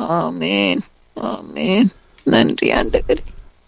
ஆமேன் ஆமேன் நன்றி ஆண்டவரே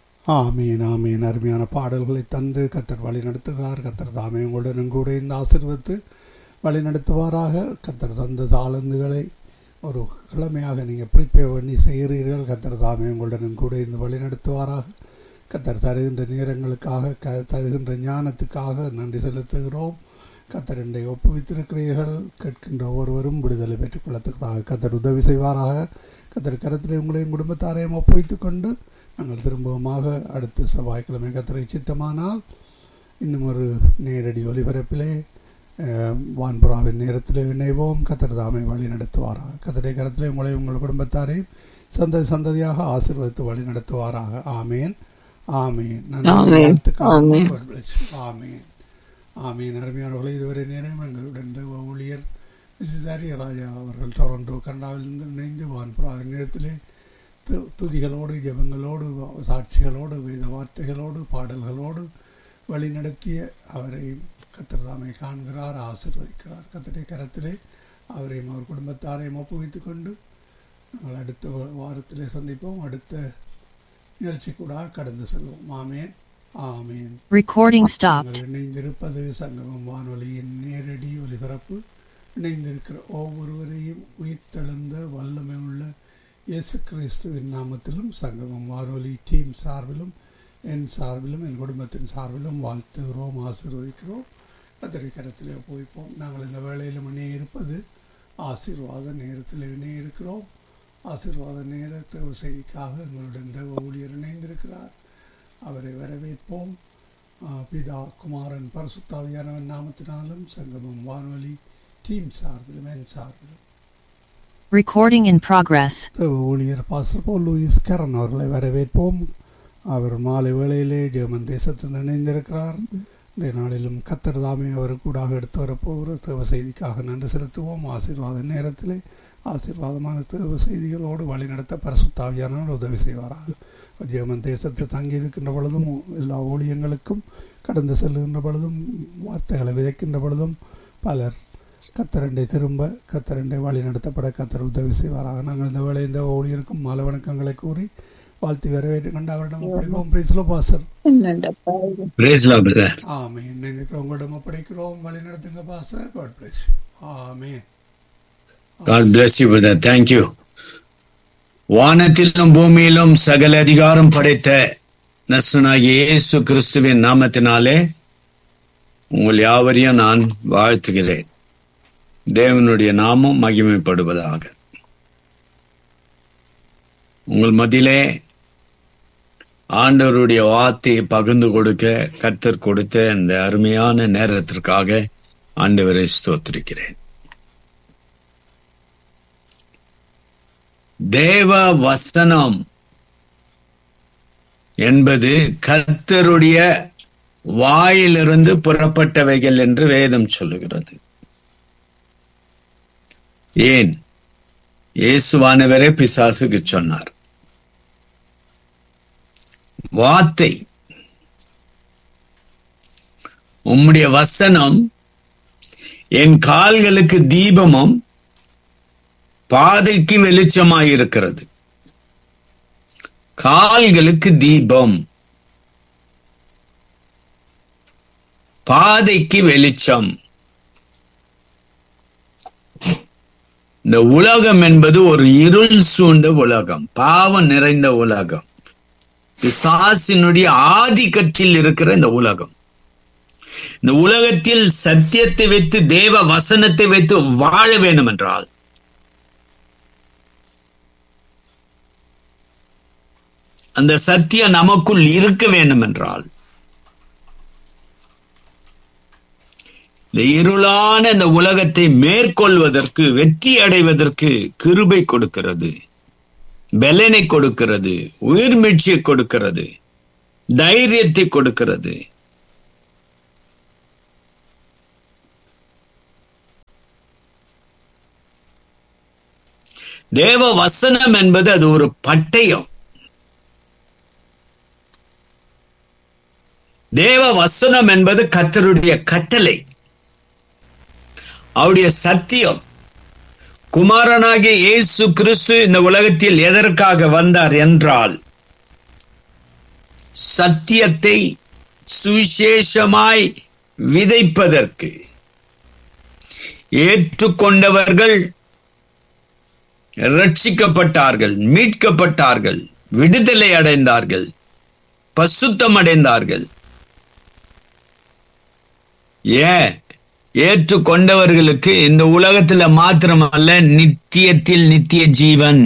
ஆமீன் ஆமீன் அருமையான பாடல்களை தந்து கத்தர் வழி நடத்துகிறார் கத்தர் தாமே உங்களுடன் கூட இந்த ஆசிர்வத்து வழி நடத்துவாராக கத்தர் தந்த தாளந்துகளை ஒரு கிழமையாக நீங்கள் ப்ரிப்பேர் பண்ணி செய்கிறீர்கள் கத்தர் தாமே உங்களுடன் கூட இருந்து வழி நடத்துவாராக கத்தர் தருகின்ற நேரங்களுக்காக க தருகின்ற ஞானத்துக்காக நன்றி செலுத்துகிறோம் கத்தர் என்னை ஒப்புவித்திருக்கிறீர்கள் கேட்கின்ற ஒருவரும் விடுதலை பெற்றுக் கொள்ளத்துக்காக கத்தர் உதவி செய்வாராக கத்தர் கரத்தில் உங்களையும் குடும்பத்தாரையும் ஒப்புவித்துக் கொண்டு நாங்கள் திரும்பவுமாக அடுத்த செவ்வாய்க்கிழமை கத்தரை சித்தமானால் இன்னும் ஒரு நேரடி ஒலிபரப்பிலே அஹ், வான்புறாவின் நேரத்தில் இணைவோம் கத்தர் தாமை வழி நடத்துவாராக கத்தரை கரத்திலே உங்களை உங்கள் குடும்பத்தாரையும் சந்ததி சந்ததியாக ஆசீர்வதித்து வழி நடத்துவாராக ஆமேன் ஆமேன் நன்றி ஆமென். வாழ்த்துக்கள். ஆமென். God bless you. ஆமேன் ஆமீன் அருமையானவர்களே இதுவரை நேரம் எங்களுடன் தேவ ஊழியர் மிஸ்ஸஸ் ராஜா அவர்கள் டொரண்டோ கனடாவிலிருந்து இணைந்து வான்புறாவின் நேரத்திலே து- துதிகளோடு ஜெபங்களோடு வா- சாட்சிகளோடு வேத வார்த்தைகளோடு பாடல்களோடு வழிநடத்திய அவரை கத்திரதாமை காண்கிறார் ஆசீர்வதிக்கிறார் கத்தரை கரத்திலே அவரையும் அவர் குடும்பத்தாரையும் ஒப்புவித்துக் கொண்டு நாங்கள் அடுத்த வா- வாரத்திலே சந்திப்போம் அடுத்த நிகழ்ச்சி கூட கடந்து செல்வோம் ஆமேன் ஆமேன் Recording stopped. நீங்கள் இணைந்திருப்பது சங்கமம் வானொலியின் நேரடி ஒலிபரப்பு இணைந்திருக்கிற ஒவ்வொருவரையும் உயிர்த்தெழுந்த வல்லமை உள்ள இயேசு கிறிஸ்துவின் நாமத்திலும் சங்கமம் வானொலி டீம் சார்பிலும் என் சார்பிலும் என் குடும்பத்தின் சார்பிலும் வாழ்த்துகிறோம் ஆசீர்வதிக்கிறோம் கத்தடி கரத்திலே போய்ப்போம் நாங்கள் இந்த வேளையில் இணைய இருப்பது ஆசீர்வாத நேரத்தில் இணைய இருக்கிறோம் ஆசீர்வாத நேர தேவ செய்திக்காக எங்களுடன் தேவ ஊழியர் இணைந்திருக்கிறார் அவரை வரவேற்போம் ஆ, பிதா குமாரன் பரிசுத்தாவியானவன் நாமத்தினாலும் சங்கமம் வானொலி டீம் சார்பிலும் என் சார்பிலும் Recording in progress. தேவ ஊழியர் பாஸ்டர் போல் லூயிஸ் கரன் அவர்களை வரவேற்போம் அவர் மாலை வேளையிலே ஜெர்மன் தேசத்தில் இணைந்திருக்கிறார் இன்றைய நாளிலும் கத்தர் தாமே அவர் கூடாக எடுத்து வரப்போகிற தேவ செய்திக்காக நன்றி செலுத்துவோம் ஆசீர்வாத நேரத்திலே ஆசீர்வாதமான தேவ செய்திகளோடு வழிநடத்த பரிசுத்தாவியானவர் உதவி செய்வாராக அவர் ஜெர்மன் தேசத்தில் தங்கி இருக்கின்ற பொழுதும் எல்லா ஊழியங்களுக்கும் கடந்து செல்லுகின்ற பொழுதும் வார்த்தைகளை விதைக்கின்ற பொழுதும் பலர் கத்தரண்டை திரும்ப கத்தரண்டை வழி நடத்தப்பட கத்தர் உதவி செய்வாராக நாங்கள் இந்த வேலை இந்த ஊழியருக்கும் மாலை வணக்கங்களை கூறி வாழ்த்தி வரவேற்று கொண்டு அவரிடம் ஒப்படைப்போம் பிரைஸ்லோ பாசர் என்னண்டப்பா இது? Praise Lord, brother. ஆமே நினைக்கிறோம் உங்களிடம் ஒப்படைக்கிறோம் வழி நடத்துங்க pastor God bless amen God bless you, brother. Thank you. வானத்திலும் பூமியிலும் சகல அதிகாரம் படைத்த நசுனாகிய இயேசு கிறிஸ்துவின் நாமத்தினாலே உங்கள் யாவரையும் நான் வாழ்த்துகிறேன் தேவனுடைய நாமம் மகிமைப்படுவதாக உங்கள் மத்தியிலே ஆண்டவருடைய வார்த்தையை பகிர்ந்து கொடுக்க கர்த்தர் கொடுத்த இந்த அருமையான நேரத்திற்காக ஆண்டவரை ஸ்தோத்திரிக்கிறேன் தேவ வசனம் என்பது கர்த்தருடைய வாயிலிருந்து புறப்பட்டவைகள் என்று வேதம் சொல்லுகிறது ஏன் இயேசுவானவரே பிசாசுக்கு சொன்னார் வார்த்தை உம்முடைய வசனம் என் கால்களுக்கு தீபமும் பாதைக்கு வெளிச்சமாயிருக்கிறது கால்களுக்கு தீபம் பாதைக்கு வெளிச்சம் இந்த உலகம் என்பது ஒரு இருள் சூழ்ந்த உலகம் பாவம் நிறைந்த உலகம் பிசாசினுடைய ஆதிக்கத்தில் இருக்கிற இந்த உலகம் இந்த உலகத்தில் சத்தியத்தை வைத்து தேவ வசனத்தை வைத்து வாழ வேண்டும் என்றால் அந்த சத்தியம் நமக்குள் இருக்க வேண்டும் என்றால் இந்த இருளான இந்த உலகத்தை மேற்கொள்வதற்கு வெற்றி அடைவதற்கு கிருபை கொடுக்கிறது பலனை கொடுக்கிறது உயிர்மீழ்ச்சியை கொடுக்கிறது தைரியத்தை கொடுக்கிறது தேவ வசனம் என்பது அது ஒரு பட்டயம் தேவ வசனம் என்பது கர்த்தருடைய கட்டளை அவருடைய சத்தியம் குமாரனாகிய இயேசு கிறிஸ்து இந்த உலகத்தில் எதற்காக வந்தார் என்றால் சத்தியத்தை சுவிசேஷமாய் விதைப்பதற்கு ஏற்றுக்கொண்டவர்கள் ரட்சிக்கப்பட்டார்கள் மீட்கப்பட்டார்கள் விடுதலை அடைந்தார்கள் பசுத்தம் அடைந்தார்கள் ஏன் ஏற்றுக்கொண்டவர்களுக்கு இந்த உலகத்துல மாத்திரமல்ல நித்தியத்தில் நித்திய ஜீவன்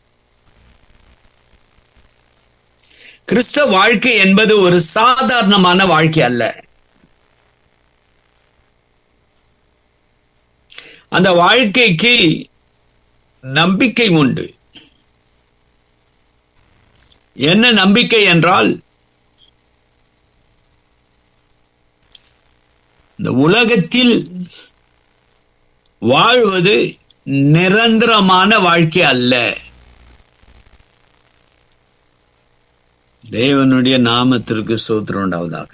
கிறிஸ்தவ வாழ்க்கை என்பது ஒரு சாதாரணமான வாழ்க்கை அல்ல அந்த வாழ்க்கைக்கு நம்பிக்கை உண்டு என்ன நம்பிக்கை என்றால் இந்த உலகத்தில் வாழ்வது நிரந்தரமான வாழ்க்கை அல்ல தேவனுடைய நாமத்திற்கு சோத்திரம் உண்டாவதாக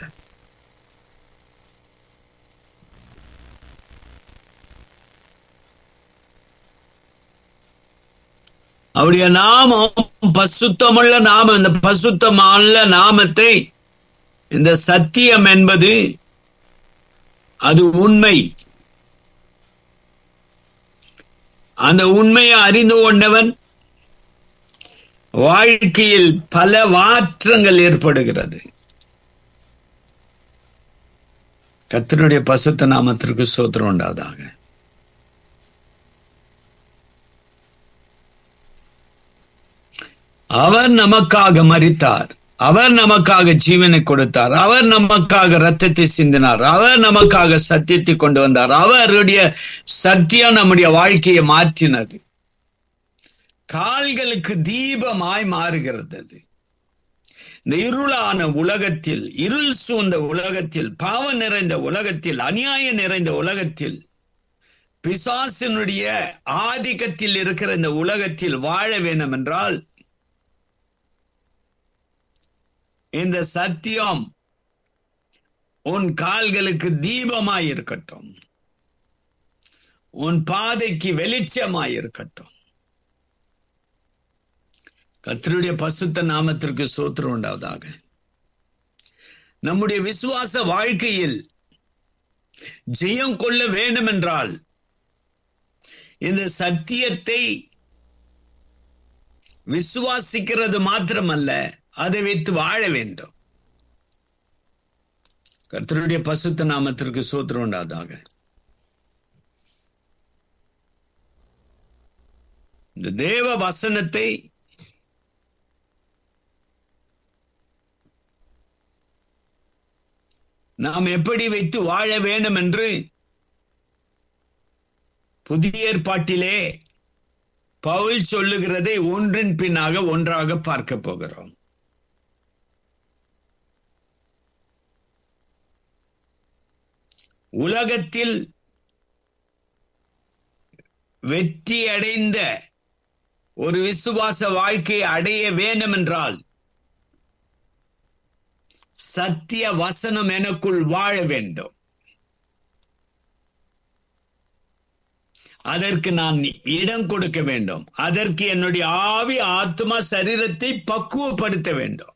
அவருடைய நாமம் பசுத்தமுள்ள நாமம் இந்த பசுத்தமுள்ள நாமத்தை இந்த சத்தியம் என்பது அது உண்மை அந்த உண்மையை அறிந்து கொண்டவன் வாழ்க்கையில் பல மாற்றங்கள் ஏற்படுகிறது கத்தருடைய பசுத்த நாமத்திற்கு சோத்திரம் உண்டாவதாக அவர் நமக்காக மரித்தார் அவர் நமக்காக ஜீவனை கொடுத்தார் அவர் நமக்காக ரத்தத்தை சிந்தினார் அவர் நமக்காக சத்தியத்தை கொண்டு வந்தார் அவருடைய சத்தியம் நம்முடைய வாழ்க்கையை மாற்றினது கால்களுக்கு தீபமாய் மாறுகிறது அது இந்த இருளான உலகத்தில் இருள் சூழ்ந்த உலகத்தில் பாவம் நிறைந்த உலகத்தில் அநியாயம் நிறைந்த உலகத்தில் பிசாசினுடைய ஆதிக்கத்தில் இருக்கிற இந்த உலகத்தில் வாழ வேண்டும் என்றால் இந்த சத்தியம் உன் கால்களுக்கு தீபமாய் இருக்கட்டும் உன் பாதைக்கு வெளிச்சமாய் இருக்கட்டும் கர்த்தருடைய பசுத்த நாமத்திற்கு சோத்திரம் உண்டாவதாக நம்முடைய விசுவாச வாழ்க்கையில் ஜெயம் கொள்ள வேண்டும் என்றால் இந்த சத்தியத்தை விசுவாசிக்கிறது மாத்திரமல்ல அதை வைத்து வாழ வேண்டும் கர்த்தருடைய பசுத்த நாமத்திற்கு சோத்திரம் உண்டாதாக இந்த தேவ வசனத்தை நாம் எப்படி வைத்து வாழ வேண்டும் என்று புதிய ஏற்பாட்டிலே பவுல் சொல்லுகிறதை ஒன்றின் பின்னாக ஒன்றாக பார்க்க போகிறோம் உலகத்தில் வெற்றி அடைந்த ஒரு விசுவாச வாழ்க்கை அடைய வேண்டும் என்றால் சத்திய வசனம் எனக்குள் வாழ வேண்டும் அதற்கு நான் இடம் கொடுக்க வேண்டும் அதற்கு என்னுடைய ஆவி ஆத்மா சரீரத்தை பக்குவப்படுத்த வேண்டும்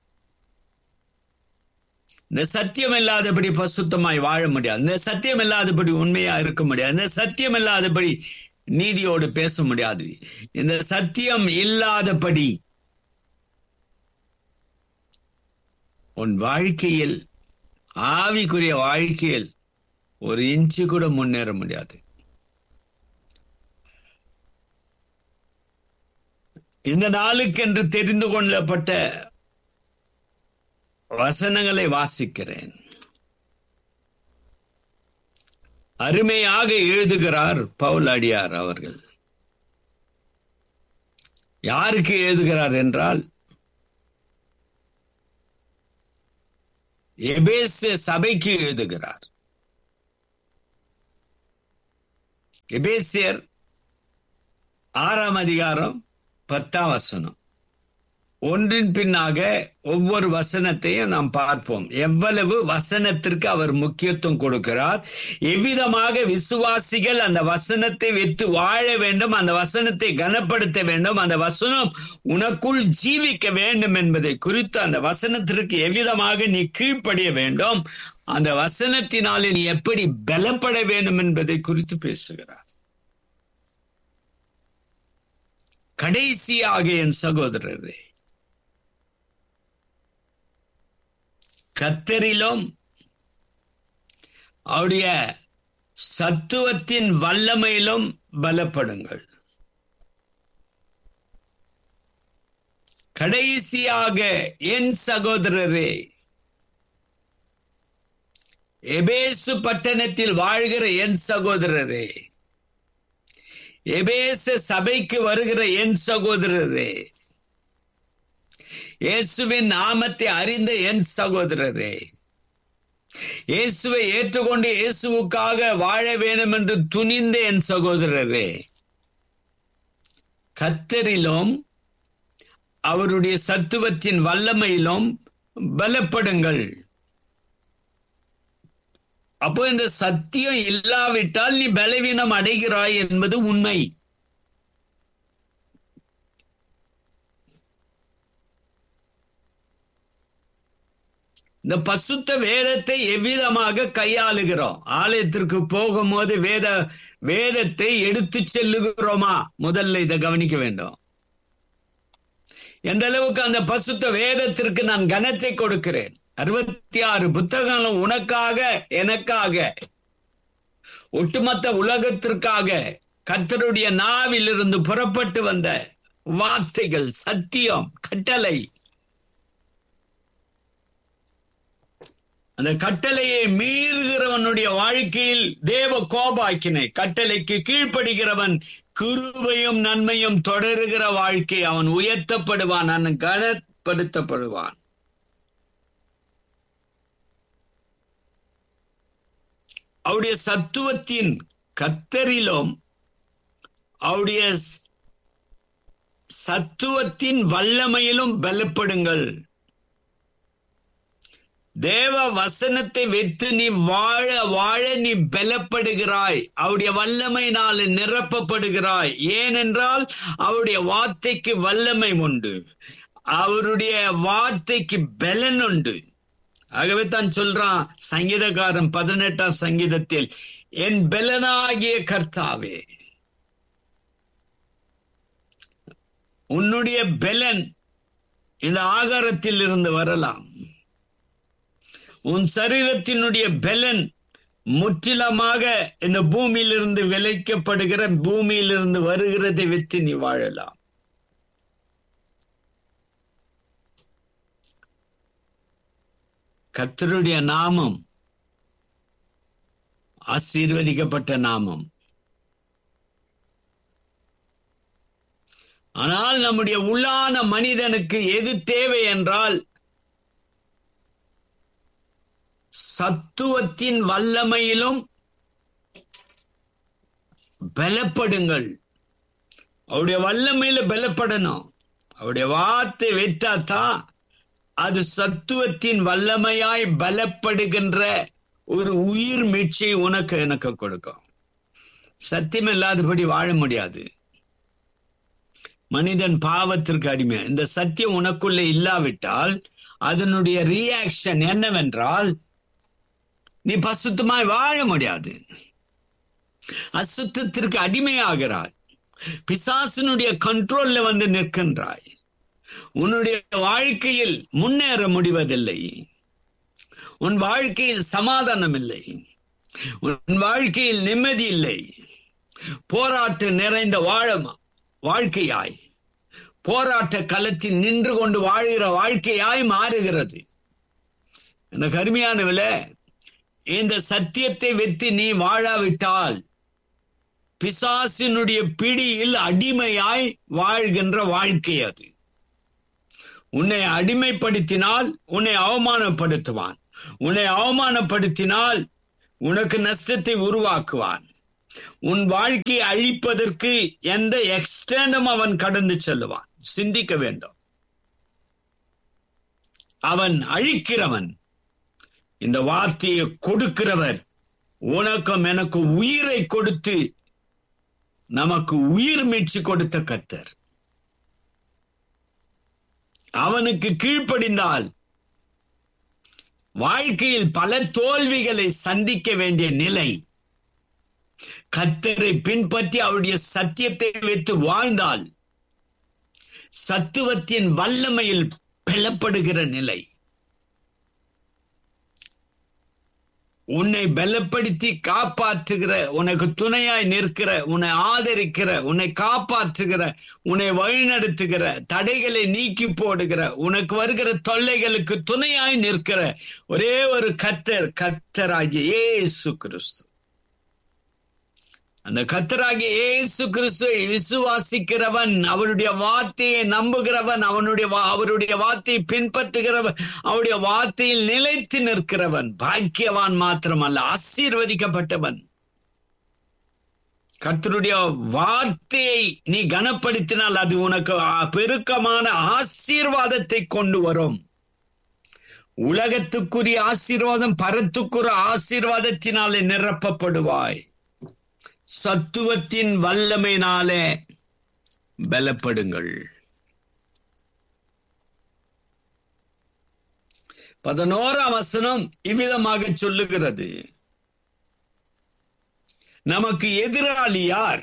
இந்த சத்தியம் இல்லாதபடி பசுத்தமாய் வாழ முடியாது இந்த சத்தியம் இல்லாதபடி உண்மையா இருக்க முடியாது இந்த சத்தியம் இல்லாதபடி நீதியோடு பேச முடியாது இந்த சத்தியம் இல்லாதபடி உன் வாழ்க்கையில் ஆவிக்குரிய வாழ்க்கையில் ஒரு இன்ச்சு கூட முன்னேற முடியாது இந்த நாளுக்கென்று தெரிந்து கொள்ளப்பட்ட வசனங்களை வாசிக்கிறேன் அருமையாக எழுதுகிறார் பவுல் அடியார் அவர்கள் யாருக்கு எழுதுகிறார் என்றால் எபேச சபைக்கு எழுதுகிறார் எபேசியர் ஆறாம் அதிகாரம் பத்தாம் வசனம் ஒன்றின் பின்னாக ஒவ்வொரு வசனத்தையும் நாம் பார்ப்போம் எவ்வளவு வசனத்திற்கு அவர் முக்கியத்துவம் கொடுக்கிறார் எவ்விதமாக விசுவாசிகள் அந்த வசனத்தை வைத்து வாழ வேண்டும் அந்த வசனத்தை கனப்படுத்த வேண்டும் அந்த வசனம் உனக்குள் ஜீவிக்க வேண்டும் என்பதை குறித்து அந்த வசனத்திற்கு எவ்விதமாக நீ கீழ்ப்படிய வேண்டும் அந்த வசனத்தினாலே நீ எப்படி பலப்பட வேண்டும் என்பதை குறித்து பேசுகிறார் கடைசியாக என் சகோதரரே கத்தரிலும் அவருடைய சத்துவத்தின் வல்லமையிலும் பலப்படுங்கள் கடைசியாக என் சகோதரரே எபேசு பட்டணத்தில் வாழ்கிற என் சகோதரரே எபேச சபைக்கு வருகிற என் சகோதரரே இயேசுவின் நாமத்தை அறிந்த என் சகோதரரே இயேசுவை ஏற்றுக்கொண்டு இயேசுவுக்காக வாழ வேண்டும் என்று துணிந்த என் சகோதரரே கத்தரிலும் அவருடைய சத்துவத்தின் வல்லமையிலும் பலப்படுங்கள் அப்போ இந்த சத்தியம் இல்லாவிட்டால் நீ பலவீனம் அடைகிறாய் என்பது உண்மை இந்த பசுத்த வேதத்தை எவ்விதமாக கையாளுகிறோம் ஆலயத்திற்கு போகும்போது வேத வேதத்தை எடுத்து செல்லுகிறோமா முதல்ல இதை கவனிக்க வேண்டும் எந்த அளவுக்கு அந்த பசுத்த வேதத்திற்கு நான் கனத்தை கொடுக்கிறேன் அறுபத்தி ஆறு புத்தகங்களும் உனக்காக எனக்காக ஒட்டுமொத்த உலகத்திற்காக கர்த்தருடைய நாவிலிருந்து புறப்பட்டு வந்த வார்த்தைகள் சத்தியம் கட்டளை அந்த கட்டளையை மீறுகிறவனுடைய வாழ்க்கையில் தேவ கோபாக்கினை கட்டளைக்கு கீழ்ப்படுகிறவன் கிருபையும் நன்மையும் தொடருகிற வாழ்க்கை அவன் உயர்த்தப்படுவான் அவன் கனப்படுத்தப்படுவான் அவருடைய சத்துவத்தின் கத்தரிலும் அவருடைய சத்துவத்தின் வல்லமையிலும் பலப்படுங்கள் தேவ வசனத்தை வைத்து நீ வாழ வாழ நீ பலப்படுகிறாய் அவருடைய வல்லமையினால் நிரப்பப்படுகிறாய் ஏனென்றால் அவருடைய வார்த்தைக்கு வல்லமை உண்டு அவருடைய வார்த்தைக்கு பலன் உண்டு ஆகவே தான் சொல்றான் சங்கீதக்காரன் பதினெட்டாம் சங்கீதத்தில் என் பலனாகிய கர்த்தாவே உன்னுடைய பலன் இந்த ஆகாரத்தில் இருந்து வரலாம் உன் சரீரத்தினுடைய பலன் முற்றிலுமாக இந்த பூமியிலிருந்து விளைக்கப்படுகிற பூமியிலிருந்து வருகிறதை வைத்து நீ வாழலாம் கத்தருடைய நாமம் ஆசீர்வதிக்கப்பட்ட நாமம் ஆனால் நம்முடைய உள்ளான மனிதனுக்கு எது தேவை என்றால் சத்துவத்தின் வல்லமையிலும் பலப்படுங்கள் அவருடைய வல்லமையில பலப்படணும் அவருடைய வார்த்தை வைத்தாதான் அது சத்துவத்தின் வல்லமையாய் பலப்படுகின்ற ஒரு உயிர் மீட்சை உனக்கு எனக்கு கொடுக்கும் சத்தியம் இல்லாதபடி வாழ முடியாது மனிதன் பாவத்திற்கு அடிமை இந்த சத்தியம் உனக்குள்ளே இல்லாவிட்டால் அதனுடைய ரியாக்ஷன் என்னவென்றால் நீ பசுத்தமாய் வாழ முடியாது அசுத்தத்திற்கு அடிமையாகிறாய் பிசாசினுடைய கண்ட்ரோல்ல வந்து நிற்கின்றாய் உன்னுடைய வாழ்க்கையில் முன்னேற முடிவதில்லை உன் வாழ்க்கையில் சமாதானம் இல்லை உன் வாழ்க்கையில் நிம்மதி இல்லை போராட்ட நிறைந்த வாழ வாழ்க்கையாய் போராட்ட களத்தில் நின்று கொண்டு வாழ்கிற வாழ்க்கையாய் மாறுகிறது இந்த கருமையானவில இந்த சத்தியத்தை வைத்து நீ வாழாவிட்டால் பிசாசினுடைய பிடியில் அடிமையாய் வாழ்கின்ற வாழ்க்கை அது உன்னை அடிமைப்படுத்தினால் உன்னை அவமானப்படுத்துவான் உன்னை அவமானப்படுத்தினால் உனக்கு நஷ்டத்தை உருவாக்குவான் உன் வாழ்க்கையை அழிப்பதற்கு எந்த எக்ஸ்டேண்டும் அவன் கடந்து செல்லுவான் சிந்திக்க வேண்டும் அவன் அழிக்கிறவன் இந்த வார்த்தையை கொடுக்கிறவர் உனக்கும் எனக்கு உயிரை கொடுத்து நமக்கு உயிர் மீட்சி கொடுத்த கத்தர் அவனுக்கு கீழ்ப்படிந்தால் வாழ்க்கையில் பல தோல்விகளை சந்திக்க வேண்டிய நிலை கத்தரை பின்பற்றி அவருடைய சத்தியத்தை வைத்து வாழ்ந்தால் சத்துவத்தின் வல்லமையில் பலப்படுகிற நிலை உன்னை பலப்படுத்தி காப்பாற்றுகிற உனக்கு துணையாய் நிற்கிற உன்னை ஆதரிக்கிற உன்னை காப்பாற்றுகிற உன்னை வழிநடத்துகிற தடைகளை நீக்கி போடுகிற உனக்கு வருகிற தொல்லைகளுக்கு துணையாய் நிற்கிற ஒரே ஒரு கத்தர் கத்தராகிய இயேசு கிறிஸ்து அந்த கத்தராகிய இயேசு கிறிஸ்துவை விசுவாசிக்கிறவன் அவருடைய வார்த்தையை நம்புகிறவன் அவனுடைய வா- அவருடைய வார்த்தையை பின்பற்றுகிறவன் அவருடைய வார்த்தையில் நிலைத்து நிற்கிறவன் பாக்கியவான் மாத்திரமல்ல ஆசீர்வதிக்கப்பட்டவன் கர்த்தருடைய வார்த்தையை நீ கனப்படுத்தினால் அது உனக்கு ஆ- பெருக்கமான ஆசீர்வாதத்தை கொண்டு வரும் உலகத்துக்குரிய ஆசீர்வாதம் பரத்துக்குரிய ஆசீர்வாதத்தினாலே நிரப்பப்படுவாய் சத்துவத்தின் வல்லமையினாலே பலப்படுங்கள் பதினோராம் வசனம் இவ்விதமாக சொல்லுகிறது நமக்கு எதிராளி யார்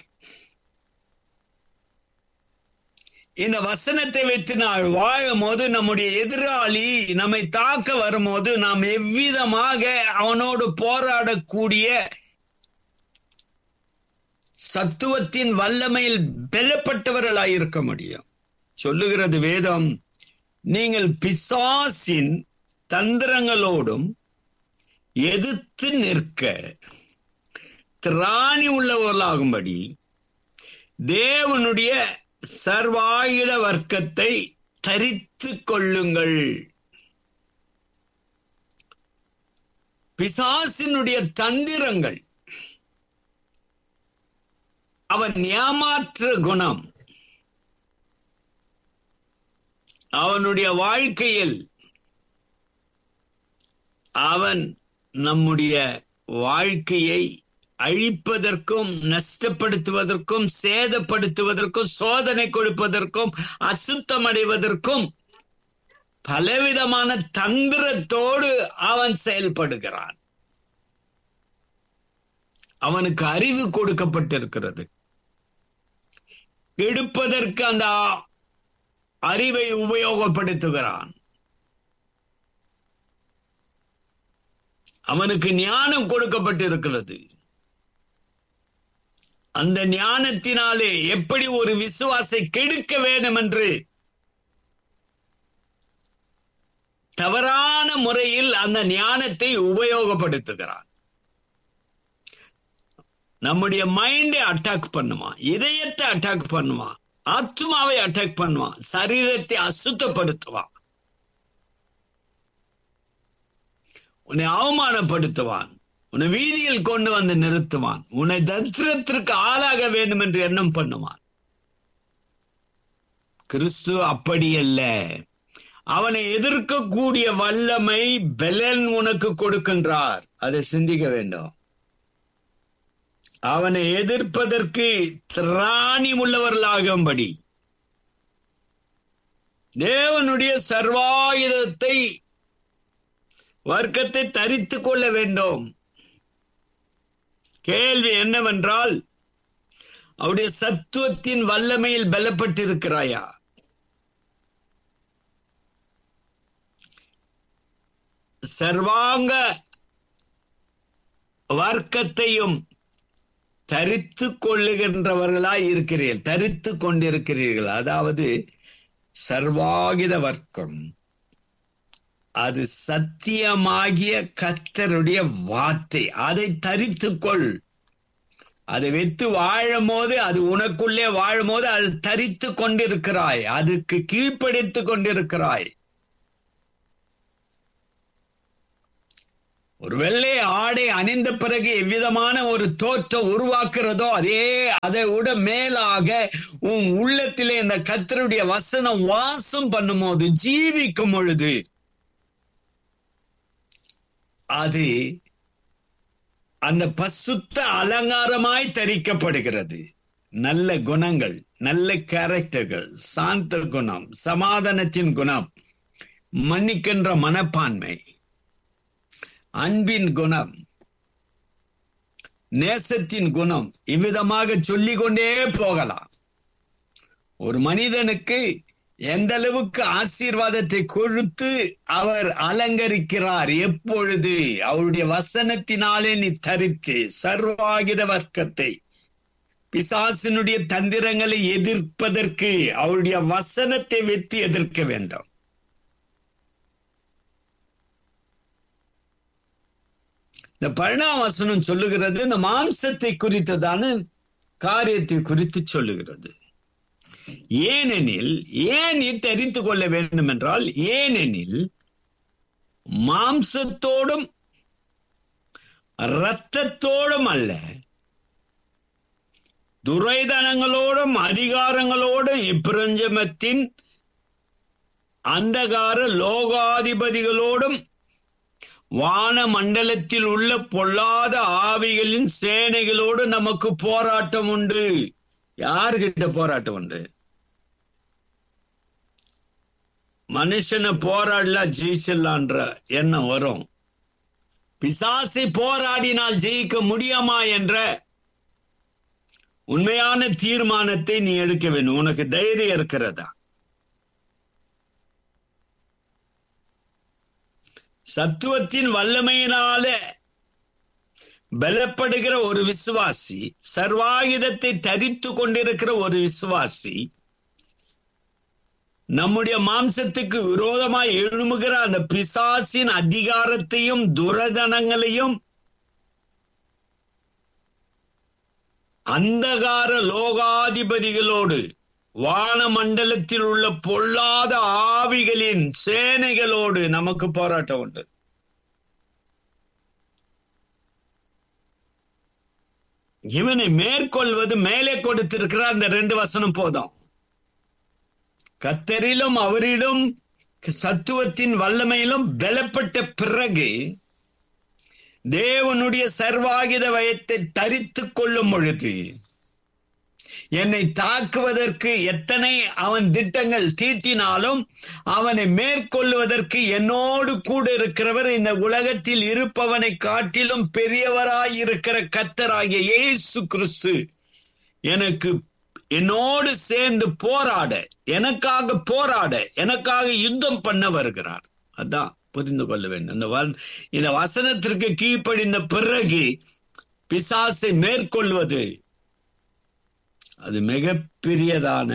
இந்த வசனத்தை வைத்து நான் வாழும் போது நம்முடைய எதிராளி நம்மை தாக்க வரும்போது நாம் எவ்விதமாக அவனோடு போராடக்கூடிய சத்துவத்தின் வல்லமையில் பலப்பட்டவர்களாய் இருக்க முடியும் சொல்லுகிறது வேதம் நீங்கள் பிசாசின் தந்திரங்களோடும் எதிர்த்து நிற்க திராணி உள்ளவர்களாகும்படி தேவனுடைய சர்வாயுத வர்க்கத்தை தரித்து கொள்ளுங்கள் பிசாசினுடைய தந்திரங்கள் அவன் ஏமாற்று குணம் அவனுடைய வாழ்க்கையில் அவன் நம்முடைய வாழ்க்கையை அழிப்பதற்கும் நஷ்டப்படுத்துவதற்கும் சேதப்படுத்துவதற்கும் சோதனை கொடுப்பதற்கும் அசுத்தமடைவதற்கும் பலவிதமான தந்திரத்தோடு அவன் செயல்படுகிறான் அவனுக்கு அறிவு கொடுக்கப்பட்டிருக்கிறது எடுப்பதற்கு அந்த அறிவை உபயோகப்படுத்துகிறான் அவனுக்கு ஞானம் கொடுக்கப்பட்டிருக்கிறது அந்த ஞானத்தினாலே எப்படி ஒரு விசுவாசை கெடுக்க வேண்டும் என்று தவறான முறையில் அந்த ஞானத்தை உபயோகப்படுத்துகிறான் நம்முடைய மைண்டை அட்டாக் பண்ணுவான் இதயத்தை அட்டாக் பண்ணுவான் ஆத்மாவை அட்டாக் பண்ணுவான் சரீரத்தை அசுத்தப்படுத்துவான் உன்னை அவமானப்படுத்துவான் உன்னை வீதியில் கொண்டு வந்து நிறுத்துவான் உன்னை தத்திரத்திற்கு ஆளாக வேண்டும் என்று எண்ணம் பண்ணுவான் கிறிஸ்து அப்படி அல்ல அவனை எதிர்க்கக்கூடிய வல்லமை பெலன் உனக்கு கொடுக்கின்றார் அதை சிந்திக்க வேண்டும் அவனை எதிர்ப்பதற்கு திராணி உள்ளவர்களாகும்படி தேவனுடைய சர்வாயுதத்தை வர்க்கத்தை தரித்து கொள்ள வேண்டும் கேள்வி என்னவென்றால் அவருடைய சத்துவத்தின் வல்லமையில் பலப்பட்டிருக்கிறாயா சர்வாங்க வர்க்கத்தையும் தரித்து கொள்ளுகின்றவர்களாய் இருக்கிறீர்கள் தரித்து கொண்டிருக்கிறீர்கள் அதாவது சர்வாகித வர்க்கம் அது சத்தியமாகிய கத்தருடைய வார்த்தை அதை தரித்துக்கொள் அதை வைத்து வாழும் போது அது உனக்குள்ளே வாழும் போது அது தரித்து கொண்டிருக்கிறாய் அதுக்கு கீழ்ப்படித்து கொண்டிருக்கிறாய் ஒரு வெள்ளை ஆடை அணிந்த பிறகு எவ்விதமான ஒரு தோற்றம் உருவாக்குறதோ அதே அதை விட மேலாக உன் உள்ளத்திலே இந்த கத்தருடைய வசனம் வாசம் பண்ணும் போது ஜீவிக்கும் பொழுது அது அந்த பசுத்த அலங்காரமாய் தரிக்கப்படுகிறது நல்ல குணங்கள் நல்ல கேரக்டர்கள் சாந்த குணம் சமாதானத்தின் குணம் மன்னிக்கின்ற மனப்பான்மை அன்பின் குணம் நேசத்தின் குணம் இவ்விதமாக சொல்லிக் கொண்டே போகலாம் ஒரு மனிதனுக்கு எந்த அளவுக்கு ஆசீர்வாதத்தை கொடுத்து அவர் அலங்கரிக்கிறார் எப்பொழுது அவருடைய வசனத்தினாலே நீ தரித்து சர்வாகித வர்க்கத்தை பிசாசினுடைய தந்திரங்களை எதிர்ப்பதற்கு அவருடைய வசனத்தை வெத்தி எதிர்க்க வேண்டும் இந்த பரிணாம வசனம் சொல்லுகிறது இந்த மாம்சத்தை குறித்ததான காரியத்தை குறித்து சொல்லுகிறது ஏனெனில் ஏன் நீ தெரிந்து கொள்ள வேண்டும் என்றால் ஏனெனில் மாம்சத்தோடும் இரத்தத்தோடும் அல்ல துரைதனங்களோடும் அதிகாரங்களோடும் இப்பிரஞ்சமத்தின் அந்தகார லோகாதிபதிகளோடும் வான மண்டலத்தில் உள்ள பொல்லாத ஆவிகளின் சேனைகளோடு நமக்கு போராட்டம் உண்டு யாருகிட்ட போராட்டம் உண்டு மனுஷனை போராடலாம் ஜெயிச்சிடலான்ற எண்ணம் வரும் பிசாசை போராடினால் ஜெயிக்க முடியுமா என்ற உண்மையான தீர்மானத்தை நீ எடுக்க வேண்டும் உனக்கு தைரியம் இருக்கிறதா சத்துவத்தின் வல்லமையினால பலப்படுகிற ஒரு விசுவாசி சர்வாயுதத்தை தரித்து கொண்டிருக்கிற ஒரு விசுவாசி நம்முடைய மாம்சத்துக்கு விரோதமாய் எழுமுகிற அந்த பிசாசின் அதிகாரத்தையும் துரதனங்களையும் அந்தகார லோகாதிபதிகளோடு வானமண்டலத்தில் உள்ள பொல்லாத ஆவிகளின் சேனைகளோடு நமக்கு போராட்டம் உண்டு இவனை மேற்கொள்வது மேலே கொடுத்திருக்கிற அந்த ரெண்டு வசனம் போதும் கத்தரிலும் அவரிலும் சத்துவத்தின் வல்லமையிலும் பலப்பட்ட பிறகு தேவனுடைய சர்வாகித வயத்தை தரித்துக் கொள்ளும் பொழுது என்னை தாக்குவதற்கு எத்தனை அவன் திட்டங்கள் தீட்டினாலும் அவனை மேற்கொள்வதற்கு என்னோடு கூட இருக்கிறவர் இந்த உலகத்தில் இருப்பவனை காட்டிலும் பெரியவராய் இருக்கிற கத்தராகிய இயேசு கிறிஸ்து எனக்கு என்னோடு சேர்ந்து போராட எனக்காக போராட எனக்காக யுத்தம் பண்ண வருகிறார் அதான் புரிந்து கொள்ள வேண்டும் இந்த வ- இந்த வசனத்திற்கு கீழ்ப்படிந்த பிறகு பிசாசை மேற்கொள்வது அது மிகப்பெரியதான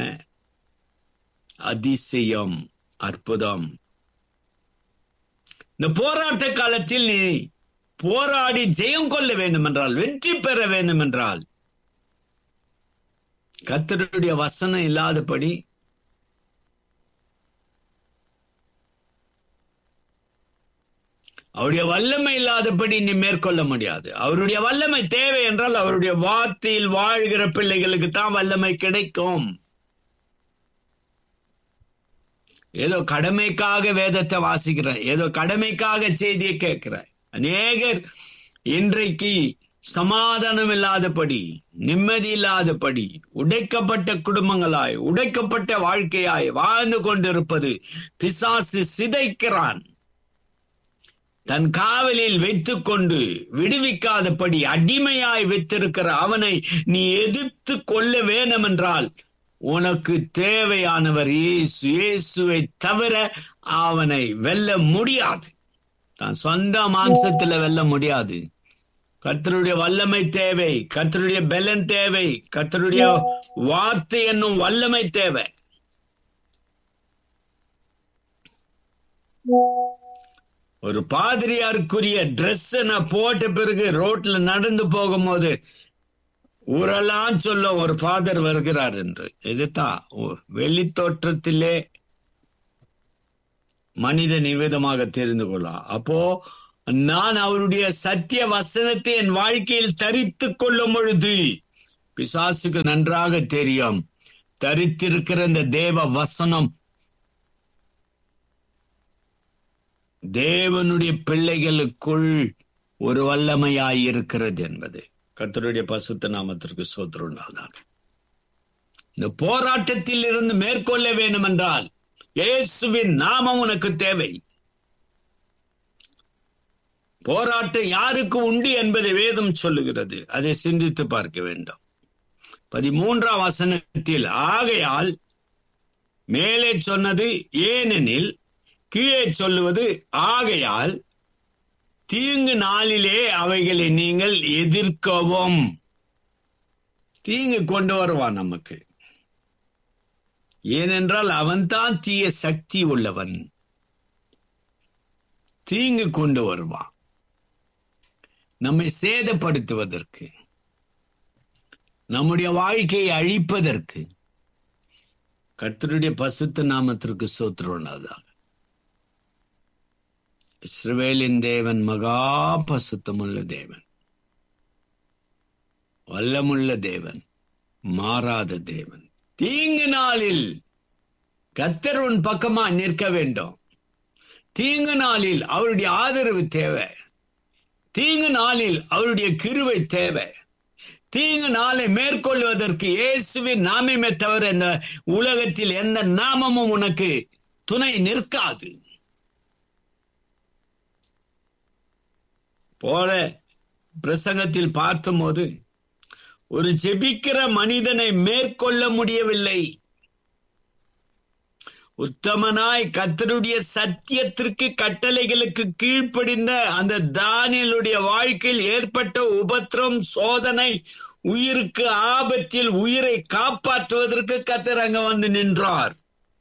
அதிசயம் அற்புதம் இந்த போராட்ட காலத்தில் நீ போராடி ஜெயம் கொள்ள வேண்டும் என்றால் வெற்றி பெற வேண்டும் என்றால் கர்த்தருடைய வசனம் இல்லாதபடி அவருடைய வல்லமை இல்லாதபடி நீ மேற்கொள்ள முடியாது அவருடைய வல்லமை தேவை என்றால் அவருடைய வார்த்தையில் வாழ்கிற பிள்ளைகளுக்கு தான் வல்லமை கிடைக்கும் ஏதோ கடமைக்காக வேதத்தை வாசிக்கிறேன் ஏதோ கடமைக்காக செய்தியை கேட்கிறேன் அநேகர் இன்றைக்கு சமாதானம் இல்லாதபடி நிம்மதி இல்லாதபடி உடைக்கப்பட்ட குடும்பங்களாய் உடைக்கப்பட்ட வாழ்க்கையாய் வாழ்ந்து கொண்டிருப்பது பிசாசு சிதைக்கிறான் தன் காவலில் வைத்துக்கொண்டு விடுவிக்காதபடி அடிமையாய் வைத்திருக்கிற அவனை நீ எதிர்த்து கொள்ள வேணும் என்றால் உனக்கு தேவையானவர் இயேசு இயேசுவை தவிர அவனை வெல்ல முடியாது தான் சொந்த மாம்சத்துல வெல்ல முடியாது கர்த்தருடைய வல்லமை தேவை கர்த்தருடைய பலன் தேவை கர்த்தருடைய வார்த்தை என்னும் வல்லமை தேவை ஒரு பாதிரியாருக்குரிய Dress நான் போட்ட பிறகு ரோட்ல நடந்து போகும்போது ஊரெல்லாம் சொல்லும் ஒரு ஃபாதர் வருகிறார் என்று இதுதான் வெளி தோற்றத்திலே மனித நிவேதமாக தெரிந்து கொள்ளலாம் அப்போ நான் அவருடைய சத்திய வசனத்தை என் வாழ்க்கையில் தரித்துக் கொள்ளும் பொழுது பிசாசுக்கு நன்றாக தெரியும் தரித்திருக்கிற இந்த தேவ வசனம் தேவனுடைய பிள்ளைகளுக்குள் ஒரு வல்லமையாய் இருக்கிறது என்பது கர்த்தருடைய பசுத்த நாமத்திற்கு சோத்திரம் உண்டாதாக இந்த போராட்டத்தில் இருந்து மேற்கொள்ள வேண்டும் என்றால் இயேசுவின் நாமம் உனக்கு தேவை போராட்டம் யாருக்கு உண்டு என்பதை வேதம் சொல்லுகிறது அதை சிந்தித்து பார்க்க வேண்டும் பதிமூன்றாம் வசனத்தில் ஆகையால் மேலே சொன்னது ஏனெனில் கீழே சொல்லுவது ஆகையால் தீங்கு நாளிலே அவைகளை நீங்கள் எதிர்க்கவும் தீங்கு கொண்டு வருவான் நமக்கு ஏனென்றால் அவன்தான் தீய சக்தி உள்ளவன் தீங்கு கொண்டு வருவான் நம்மை சேதப்படுத்துவதற்கு நம்முடைய வாழ்க்கையை அழிப்பதற்கு கர்த்தருடைய பசுத்த நாமத்திற்கு சோத்திரனாதாக இஸ்ரவேலின் தேவன் மகா பசுத்தமுள்ள தேவன் வல்லமுள்ள தேவன் மாறாத தேவன் தீங்கு நாளில் கத்தர் உன் பக்கமா நிற்க வேண்டும் தீங்கு நாளில் அவருடைய ஆதரவு தேவை தீங்கு நாளில் அவருடைய கிருவை தேவை தீங்கு நாளை மேற்கொள்வதற்கு இயேசுவின் நாமமே தவிர இந்த உலகத்தில் எந்த நாமமும் உனக்கு துணை நிற்காது போல பிரசங்கத்தில் பார்த்தபோது ஒரு ஜெபிக்கிற மனிதனை மேற்கொள்ள முடியவில்லை உத்தமனாய் கத்தருடைய சத்தியத்திற்கு கட்டளைகளுக்கு கீழ்ப்படிந்த அந்த தானியலுடைய வாழ்க்கையில் ஏற்பட்ட உபத்திரம் சோதனை உயிருக்கு ஆபத்தில் உயிரை காப்பாற்றுவதற்கு கத்தர் அங்க வந்து நின்றார்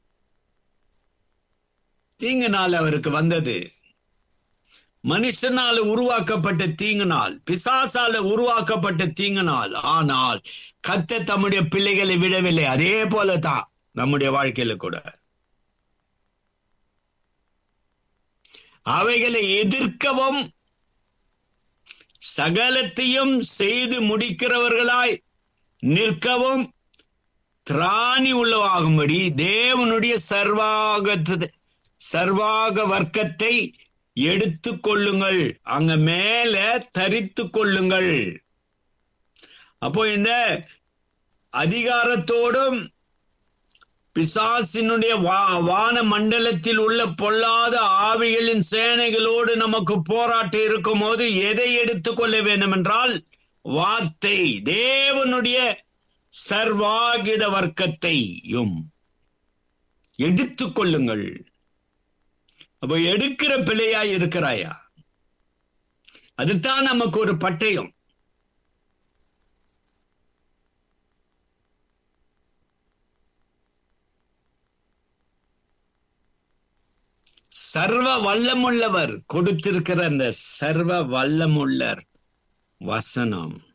தீங்கு நாள் அவருக்கு வந்தது மனுஷனால உருவாக்கப்பட்ட தீங்கு நாள் பிசாசால உருவாக்கப்பட்ட தீங்கு நாள் ஆனால் கத்த தம்முடைய பிள்ளைகளை விடவில்லை அதே போலதான் நம்முடைய வாழ்க்கையில கூட அவைகளை எதிர்க்கவும் சகலத்தையும் செய்து முடிக்கிறவர்களாய் நிற்கவும் திராணி உள்ளவாகும்படி தேவனுடைய சர்வாக சர்வாக வர்க்கத்தை எடுத்து கொள்ளுங்கள் அங்க மேல தரித்து கொள்ளுங்கள் அப்போ இந்த அதிகாரத்தோடும் பிசாசினுடைய வான மண்டலத்தில் உள்ள பொல்லாத ஆவிகளின் சேனைகளோடு நமக்கு போராட்டம் இருக்கும் போது எதை எடுத்துக்கொள்ள வேண்டும் என்றால் வார்த்தை தேவனுடைய சர்வாகித வர்க்கத்தையும் எடுத்துக் கொள்ளுங்கள் அப்போ எடுக்கிற பிள்ளையாய் இருக்கிறாயா அதுதான் நமக்கு ஒரு பட்டயம் சர்வ வல்லமுள்ளவர் கொடுத்திருக்கிற அந்த சர்வ வல்லமுள்ளர் வசனம்